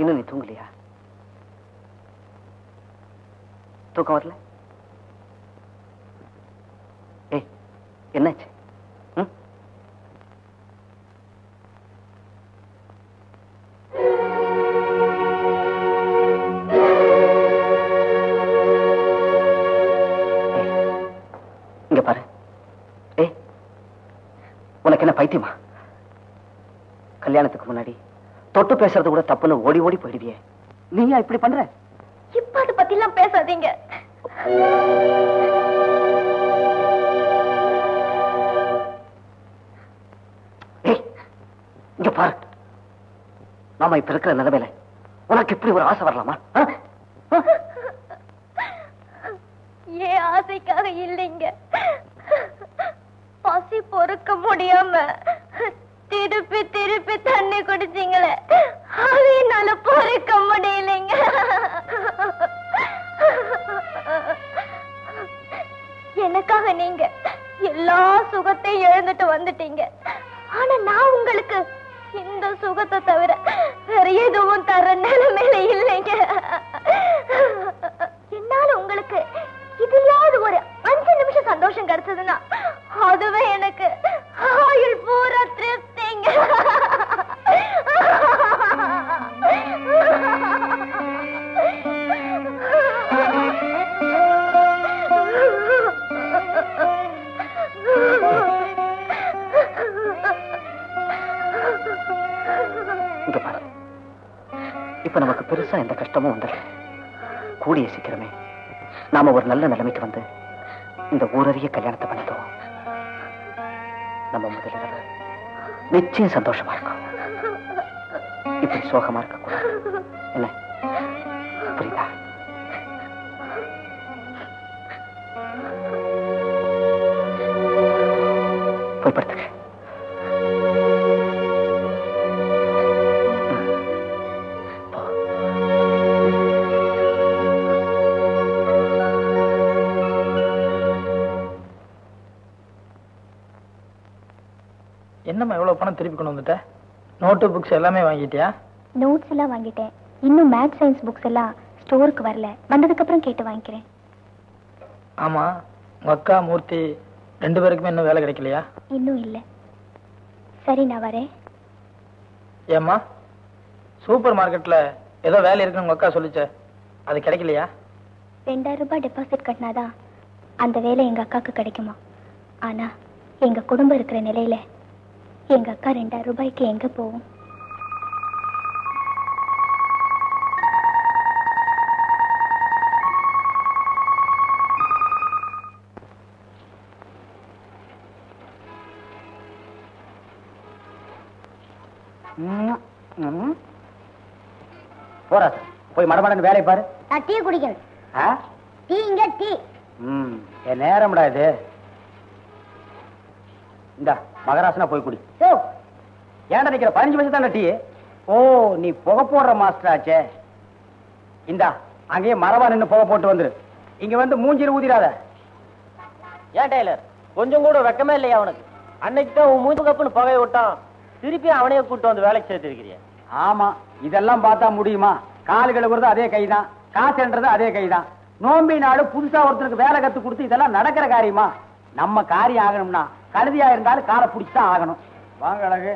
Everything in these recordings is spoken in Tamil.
இன்னும் நீ தூங்கலையா தூக்கம் வரல ஏய் என்னாச்சு ம்? ஏய், இங்க பாரு ஏய் உனக்கு என்ன பைத்தியமா கல்யாணத்துக்கு முன்னாடி தொட்டு பேசுறது கூட தப்புன்னு ஓடி ஓடி போயிடுவியே நீயா இப்படி பண்ற இப்ப அதை பத்தி எல்லாம் பேசாதீங்க ஏய் இங்க பாரு நாம இப்ப இருக்கிற நிலைமையில உனக்கு இப்படி ஒரு ஆசை வரலாமா ஆ? ஆ? ஏன் ஆசைக்காக இல்லைங்க பசி பொறுக்க முடியாம திருப்பி திருப்பி தண்ணி குடிச்சீங்களே அது என்னால பொறுக்க முடியலைங்க எனக்காக நீங்க எல்லா சுகத்தையும் இழந்துட்டு வந்துட்டீங்க ஆனா நான் உங்களுக்கு இந்த சுகத்தை தவிர வேற எதுவும் தர நிலைமையில இல்லைங்க என்னால உங்களுக்கு இதுலயாவது ஒரு அஞ்சு நிமிஷம் சந்தோஷம் கிடைச்சதுன்னா அதுவே எனக்கு ஆயுள் பூரா திருப்திங்க இங்க பாரு இப்ப நமக்கு பெருசா எந்த கஷ்டமும் வந்துடல கூடிய சீக்கிரமே நாம ஒரு நல்ல நிலைமைக்கு வந்து இந்த ஊரறிய கல்யாணத்தை பண்ணிக்குவோம் நம்ம முதல்ல நிச்சயம் சந்தோஷமா இருக்கும் இப்படி சோகமா இருக்க கூடாது என்ன புரியுதா போய் படுத்துக்க என்னம்மா எவ்வளவு பணம் திருப்பி கொண்டு வந்துட்ட நோட்டு புக்ஸ் எல்லாமே வாங்கிட்டியா நோட்ஸ் எல்லாம் வாங்கிட்டேன் இன்னும் மேத் சயின்ஸ் புக்ஸ் எல்லாம் ஸ்டோருக்கு வரல வந்ததுக்கு அப்புறம் கேட்டு வாங்கிக்கிறேன் ஆமா உங்க அக்கா மூர்த்தி ரெண்டு பேருக்குமே இன்னும் வேலை கிடைக்கலையா இன்னும் இல்லை சரி நான் வரேன் ஏம்மா சூப்பர் மார்க்கெட்ல ஏதோ வேலை இருக்குன்னு உங்க அக்கா சொல்லிச்சே அது கிடைக்கலையா ரெண்டாயிரம் ரூபாய் டெபாசிட் கட்டினாதான் அந்த வேலை எங்க அக்காவுக்கு கிடைக்குமா ஆனா எங்க குடும்பம் இருக்கிற நிலையில எங்க அக்கா ரெண்டாயிரம் ரூபாய்க்கு எங்க போகும் ம், ம். போறா சார் போய் மடமடன்னு வேலையை பாரு நான் டீ குடிக்கணும் ஆ? டீ இங்க டீ ம் என் நேரம்டா இது இந்தா மகராசனா போய் குடி யோ ஏன்டா நிக்கிற பதினஞ்சு வயசு தானே டீ ஓ நீ புகை போடுற மாஸ்டர் ஆச்சே இந்தா அங்கேயே மரபா நின்னு புகை போட்டு வந்துரு இங்க வந்து மூஞ்சில ஊதிராத ஏன் டெய்லர் கொஞ்சம் கூட வெக்கமே இல்லையா அவனுக்கு அன்னைக்கு தான் உன் மூஞ்சு கப்புன்னு புகைய விட்டான் திருப்பி அவனையே கூட்டு வந்து வேலைக்கு சேர்த்திருக்கிறிய ஆமா இதெல்லாம் பார்த்தா முடியுமா கால் கழுவுறது அதே கைதான் காசுன்றது அதே கைதான் நோம்பி நாடு புதுசா ஒருத்தருக்கு வேலை கத்து கொடுத்து இதெல்லாம் நடக்கிற காரியமா நம்ம காரியம் ஆகணும்னா கழுதியா இருந்தாலும் காலை பிடிச்சுதான் ஆகணும் வாங்க அழகு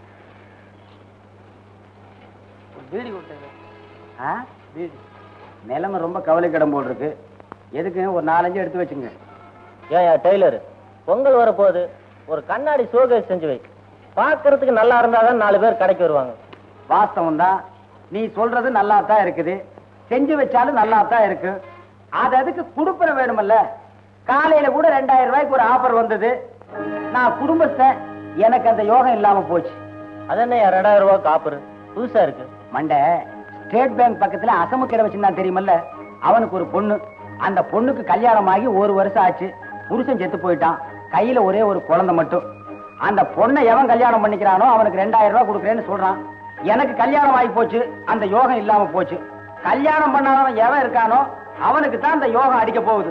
பீடி கொடுத்தேன் ஆ? நிலைமை ரொம்ப கவலைக்கிடம் போல் இருக்கு எதுக்கு ஒரு நாலஞ்சு எடுத்து வச்சுங்க ஏன் டெய்லர் பொங்கல் வரப்போகுது ஒரு கண்ணாடி ஷோகேஸ் செஞ்சு வை பார்க்கறதுக்கு நல்லா இருந்தாதான் நாலு பேர் கடைக்கு வருவாங்க வாஸ்தவம் தான் நீ சொல்றது நல்லா தான் இருக்குது செஞ்சு வச்சாலும் நல்லா தான் இருக்கு அது அதுக்கு குடுப்பன வேணுமல்ல காலையில கூட ரெண்டாயிரம் ரூபாய்க்கு ஒரு ஆஃபர் வந்தது நான் குடும்பத்தை எனக்கு அந்த யோகம் இல்லாம போச்சு அது என்ன ரெண்டாயிரம் ரூபாய் காப்பரு புதுசா இருக்கு மண்டை ஸ்டேட் பேங்க் பக்கத்துல அசமு கடை வச்சிருந்தான் தெரியுமல்ல அவனுக்கு ஒரு பொண்ணு அந்த பொண்ணுக்கு கல்யாணம் ஆகி ஒரு வருஷம் ஆச்சு புருஷன் செத்து போயிட்டான் கையில ஒரே ஒரு குழந்தை மட்டும் அந்த பொண்ணை எவன் கல்யாணம் பண்ணிக்கிறானோ அவனுக்கு ரெண்டாயிரம் ரூபாய் கொடுக்குறேன்னு சொல்றான் எனக்கு கல்யாணம் ஆகி போச்சு அந்த யோகம் இல்லாம போச்சு கல்யாணம் பண்ணாதவன் எவன் இருக்கானோ அவனுக்கு தான் அந்த யோகம் அடிக்க போகுது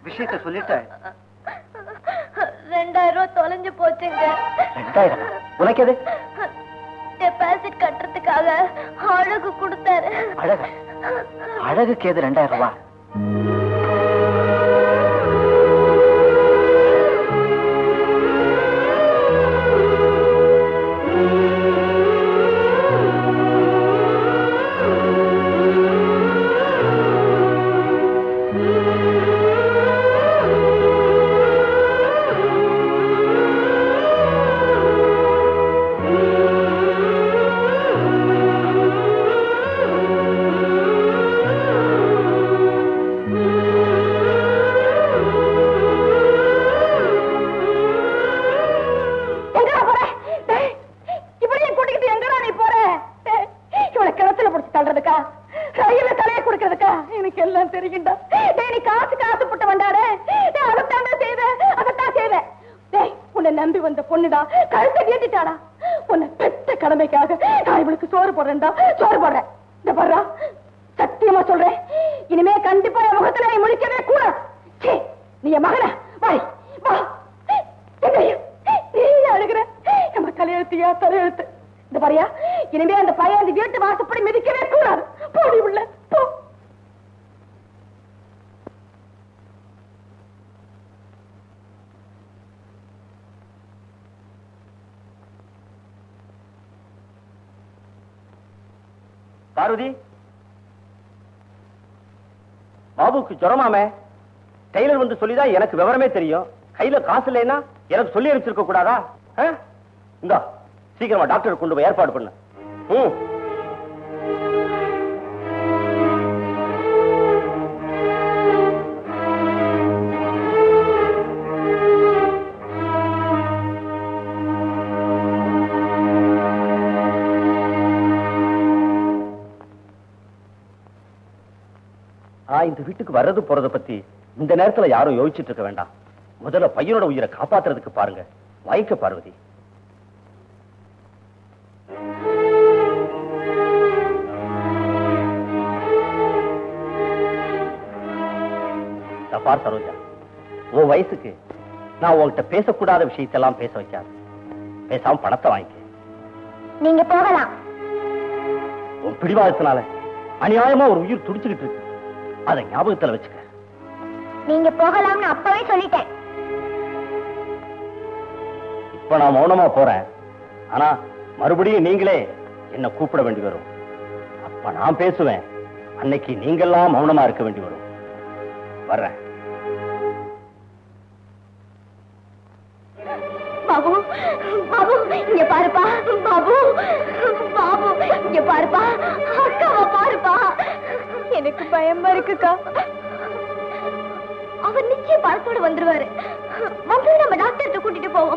விஷயத்த சொல்லிட்டேன் ரெண்டாயிரம் ரூபாய் தொலைஞ்சு போச்சுங்க ரெண்டாயிரம் உனக்கு எது டெபாசிட் கட்டுறதுக்காக அழகு கொடுத்தாரு அழகு அழகுக்கு எது ரெண்டாயிரம் ரூபாய் எங்கடா போற டேய், இப்படியே கூட்டிக்கிட்டு எங்கடா நீ போற டேய், இவளை கிணத்துல புடிச்சு தள்ளுறதுக்கா ரயில்ல தலைய குடுக்கறதுக்கா எனக்கு எல்லாம் தெரியும்டா டேய் நீ காசு காசு போட்டு வந்தாடே டேய் அதைத்தான் செய்வேன் அதைத்தான் செய்வேன் டேய் உன்னை நம்பி வந்த பொண்ணுடா கழுத்தை கேட்டுட்டாடா உன்னை பெத்த கடமைக்காக நான் இவளுக்கு சோறு போடுறேன்டா சோறு போடுறேன் இந்த பாருடா சத்தியமா சொல்றேன் இனிமே கண்டிப்பா என் முகத்துல நீ முழிக்கவே கூடாது சீ, நீ என் மகன வாய் வா எங்கய்யா நீ அழுகிற நம்ம தலையெழுத்தியா தலையெழுத்து இந்த பாரியா இனிமே அந்த பையன் அந்த வீட்டு வாசப்படி மிதிக்கவே கூடாது போடி உள்ள போ பார்வதி பாபுக்கு ஜுரமாமே டெய்லர் வந்து சொல்லிதான் எனக்கு விவரமே தெரியும் கையில காசு இல்லைன்னா எனக்கு சொல்லி அனுப்பிச்சிருக்க கூடாதா ஆ? இந்தா சீக்கிரமா டாக்டர் கொண்டு போய் ஏற்பாடு பண்ணு ம் நான் இந்த வீட்டுக்கு வர்றது போறத பத்தி இந்த நேரத்துல யாரும் யோசிச்சுட்டு இருக்க வேண்டாம் முதல்ல பையனோட உயிரை காப்பாத்துறதுக்கு பாருங்க வாய்க்க பார்வதி இதோ பார் சரோஜா உன் வயசுக்கு நான் உன்கிட்ட பேசக்கூடாத விஷயத்தெல்லாம் பேச வைக்காது பேசாம பணத்தை வாங்கிக்க நீங்க போகலாம் உன் பிடிவாதத்தினால அநியாயமா ஒரு உயிர் துடிச்சுக்கிட்டு இருக்கு அதை ஞாபகத்துல வச்சுக்க நீங்க போகலாம்னு அப்பவே சொல்லிட்டேன் இப்ப நான் மௌனமா போறேன் ஆனா மறுபடியும் நீங்களே என்ன கூப்பிட வேண்டி வரும் அப்ப நான் பேசுவேன் அன்னைக்கு நீங்கெல்லாம் மௌனமா இருக்க வேண்டி வரும் வர்றேன் பாபு பாபு இங்க பாருப்பா பாபு பாபு இங்க பாருப்பா அக்காவை பாருப்பா எனக்கு பயமா இருக்குக்கா அவர் நிச்சயம் பணத்தோட வந்துருவாரு வந்து நம்ம டாக்டர்கிட்ட கூட்டிட்டு போவோம்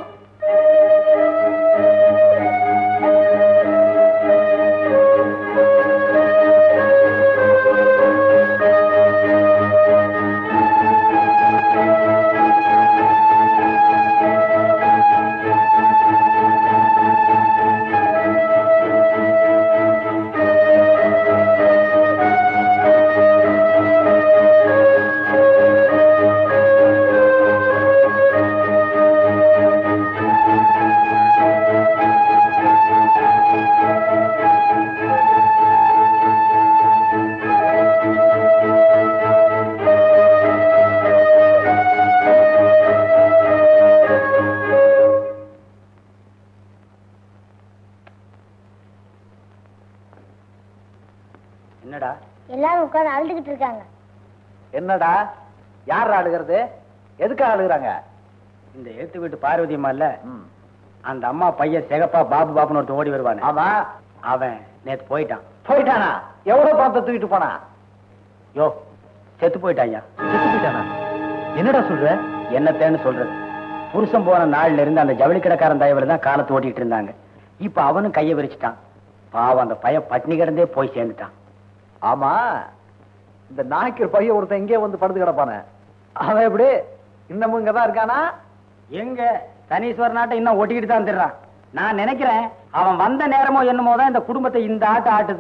என்னடா எல்லாரும் உட்கார்ந்து அழுதுகிட்டு இருக்காங்க என்னடா யார் அழுகிறது எதுக்காக அழுகுறாங்க இந்த எழுத்து வீட்டு பார்வதி அம்மா இல்ல அந்த அம்மா பையன் சிகப்பா பாபு பாபுன்னு ஒருத்தன் ஓடி வருவானே ஆமா அவன் நேத்து போயிட்டான் போயிட்டானா எவ்வளவு பணத்தை தூக்கிட்டு போனா யோ செத்து போயிட்டான் ஐயா செத்து போயிட்டானா என்னடா சொல்ற என்னத்தேன்னு சொல்றது புருஷன் போன நாள்ல இருந்து அந்த ஜவுளி கடைக்காரன் தயவுல தான் காலத்தை ஓட்டிட்டு இருந்தாங்க இப்ப அவனும் கைய விரிச்சிட்டான் பாவம் அந்த பையன் பட்னி கிடந்தே போய் சேர்ந்துட்டான் ஆமா இந்த நாய்க்கர் பையன் ஒருத்தன் இங்கே வந்து படுத்து கிடப்பானே அவன் எப்படி இன்னமும் இங்கதான் இருக்கானா எங்க சனீஸ்வர நாட்டை இன்னும் ஒட்டிக்கிட்டு தான் திடுறான் நான் நினைக்கிறேன் அவன் வந்த நேரமோ என்னமோ தான் இந்த குடும்பத்தை இந்த ஆட்ட ஆட்டுது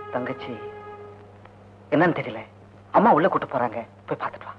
தங்கச்சி என்னன்னு தெரியல அம்மா உள்ள கூட்டு போறாங்க போய் பார்த்துட்டு வா